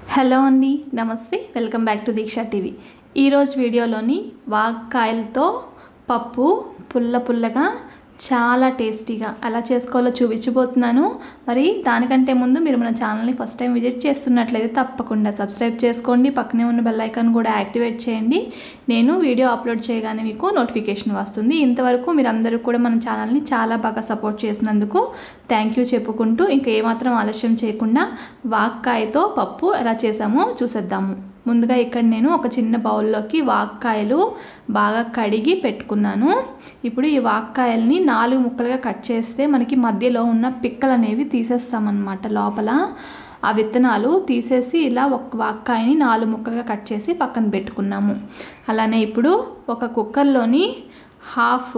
hello అండి నమస్తే welcome back to Deeksha TV ఈరోజు వీడియోలోని వాక్కాయలతో పప్పు పుల్ల పుల్లగా చాలా టేస్టీగా ఎలా చేసుకోవాలో చూపించబోతున్నాను మరి దానికంటే ముందు మీరు మన ఛానల్ని ఫస్ట్ టైం విజిట్ చేస్తున్నట్లయితే తప్పకుండా సబ్స్క్రైబ్ చేసుకోండి పక్కనే ఉన్న బెల్ ఐకాన్ కూడా యాక్టివేట్ చేయండి నేను వీడియో అప్లోడ్ చేయగానే మీకు నోటిఫికేషన్ వస్తుంది ఇంతవరకు మీరు అందరూ కూడా మన ఛానల్ని చాలా బాగా సపోర్ట్ చేసినందుకు థ్యాంక్ యూ చెప్పుకుంటూ ఇంకా ఏమాత్రం ఆలస్యం చేయకుండా వాక్కాయతో పప్పు ఎలా చేసామో చూసేద్దాము ముందుగా ఇక్కడ నేను ఒక చిన్న బౌల్లోకి వాక్కాయలు బాగా కడిగి పెట్టుకున్నాను ఇప్పుడు ఈ వాక్కాయల్ని నాలుగు ముక్కలుగా కట్ చేస్తే మనకి మధ్యలో ఉన్న పిక్కలు అనేవి తీసేస్తామన్నమాట లోపల ఆ విత్తనాలు తీసేసి ఇలా ఒక వాక్కాయని నాలుగు ముక్కలుగా కట్ చేసి పక్కన పెట్టుకున్నాము అలానే ఇప్పుడు ఒక కుక్కర్లోని హాఫ్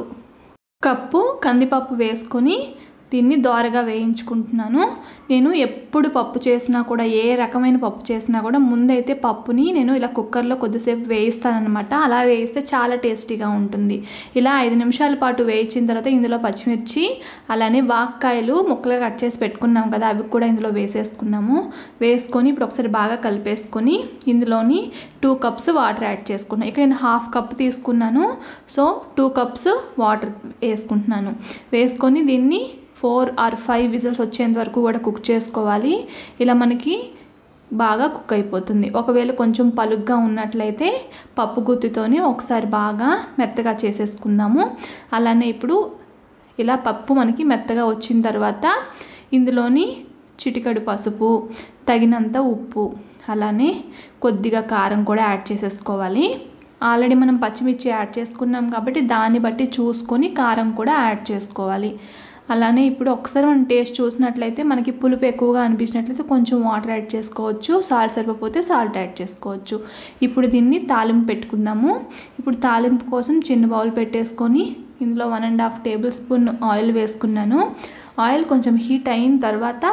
కప్పు కందిపప్పు వేసుకొని దీన్ని దోరగా వేయించుకుంటున్నాను నేను ఎప్పుడు పప్పు చేసినా కూడా ఏ రకమైన పప్పు చేసినా కూడా ముందైతే పప్పుని నేను ఇలా కుక్కర్లో కొద్దిసేపు వేయిస్తానమాట అలా వేయిస్తే చాలా టేస్టీగా ఉంటుంది ఇలా ఐదు నిమిషాల పాటు వేయించిన తర్వాత ఇందులో పచ్చిమిర్చి అలానే వాక్కాయలు ముక్కలుగా కట్ చేసి పెట్టుకున్నాం కదా అవి కూడా ఇందులో వేసేసుకున్నాము వేసుకొని ఇప్పుడు ఒకసారి బాగా కలిపేసుకొని ఇందులోని టూ కప్స్ వాటర్ యాడ్ చేసుకున్నాను ఇక్కడ నేను హాఫ్ కప్ తీసుకున్నాను సో టూ కప్స్ వాటర్ వేసుకుంటున్నాను వేసుకొని దీన్ని ఫోర్ ఆర్ ఫైవ్ విజిల్స్ వచ్చేంత వరకు కూడా కుక్ చేసుకోవాలి ఇలా మనకి బాగా కుక్ అయిపోతుంది ఒకవేళ కొంచెం పలుగ్గా ఉన్నట్లయితే పప్పు గుత్తితోని ఒకసారి బాగా మెత్తగా చేసేసుకుందాము అలానే ఇప్పుడు ఇలా పప్పు మనకి మెత్తగా వచ్చిన తర్వాత ఇందులోని చిటికడు పసుపు తగినంత ఉప్పు అలానే కొద్దిగా కారం కూడా యాడ్ చేసేసుకోవాలి ఆల్రెడీ మనం పచ్చిమిర్చి యాడ్ చేసుకున్నాం కాబట్టి దాన్ని బట్టి చూసుకొని కారం కూడా యాడ్ చేసుకోవాలి అలానే ఇప్పుడు ఒకసారి మనం టేస్ట్ చూసినట్లయితే మనకి పులుపు ఎక్కువగా అనిపించినట్లయితే కొంచెం వాటర్ యాడ్ చేసుకోవచ్చు సాల్ట్ సరిపోతే సాల్ట్ యాడ్ చేసుకోవచ్చు ఇప్పుడు దీన్ని తాలింపు పెట్టుకుందాము ఇప్పుడు తాలింపు కోసం చిన్న బౌల్ పెట్టేసుకొని ఇందులో one and half tablespoon oil వేసుకున్నాను ఆయిల్ కొంచెం హీట్ అయిన తర్వాత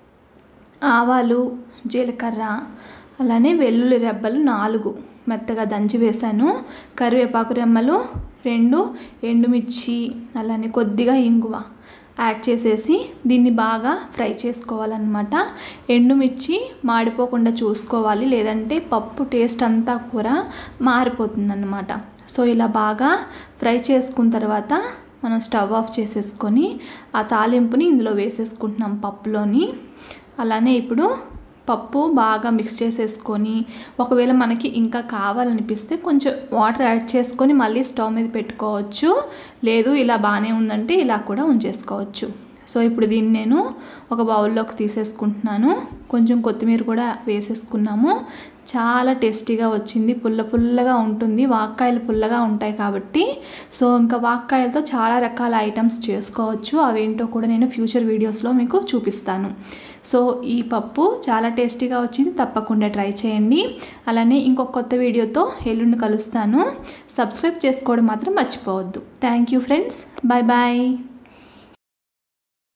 ఆవాలు జీలకర్ర అలానే వెల్లుల్లి రెబ్బలు నాలుగు మెత్తగా దంచి వేశాను కరివేపాకు రెమ్మలు రెండు ఎండుమిర్చి అలానే కొద్దిగా ఇంగువ యాడ్ చేసేసి దీన్ని బాగా ఫ్రై చేసుకోవాలన్నమాట ఎండుమిర్చి మాడిపోకుండా చూసుకోవాలి లేదంటే పప్పు టేస్ట్ అంతా కూర మారిపోతుందన్నమాట సో ఇలా బాగా ఫ్రై చేసుకున్న తర్వాత మనం స్టవ్ ఆఫ్ చేసేసుకొని ఆ తాలింపుని ఇందులో వేసేసుకుంటున్నాం పప్పులోని అలానే ఇప్పుడు పప్పు బాగా మిక్స్ చేసేసుకొని ఒకవేళ మనకి ఇంకా కావాలనిపిస్తే కొంచెం వాటర్ యాడ్ చేసుకొని మళ్ళీ స్టవ్ మీద పెట్టుకోవచ్చు లేదు ఇలా బాగానే ఉందంటే ఇలా కూడా ఉంచేసుకోవచ్చు సో ఇప్పుడు దీన్ని నేను ఒక బౌల్లోకి తీసేసుకుంటున్నాను కొంచెం కొత్తిమీర కూడా వేసేసుకున్నాము చాలా టేస్టీగా వచ్చింది పుల్ల పుల్లగా ఉంటుంది వాక్కాయలు పుల్లగా ఉంటాయి కాబట్టి సో ఇంకా వాక్కాయలతో చాలా రకాల ఐటమ్స్ చేసుకోవచ్చు అవేంటో కూడా నేను ఫ్యూచర్ వీడియోస్లో మీకు చూపిస్తాను సో ఈ పప్పు చాలా టేస్టీగా వచ్చింది తప్పకుండా ట్రై చేయండి అలానే ఇంకొక కొత్త వీడియోతో ఎల్లుండి కలుస్తాను సబ్స్క్రైబ్ చేసుకోవడం మాత్రం మర్చిపోవద్దు thank you friends bye bye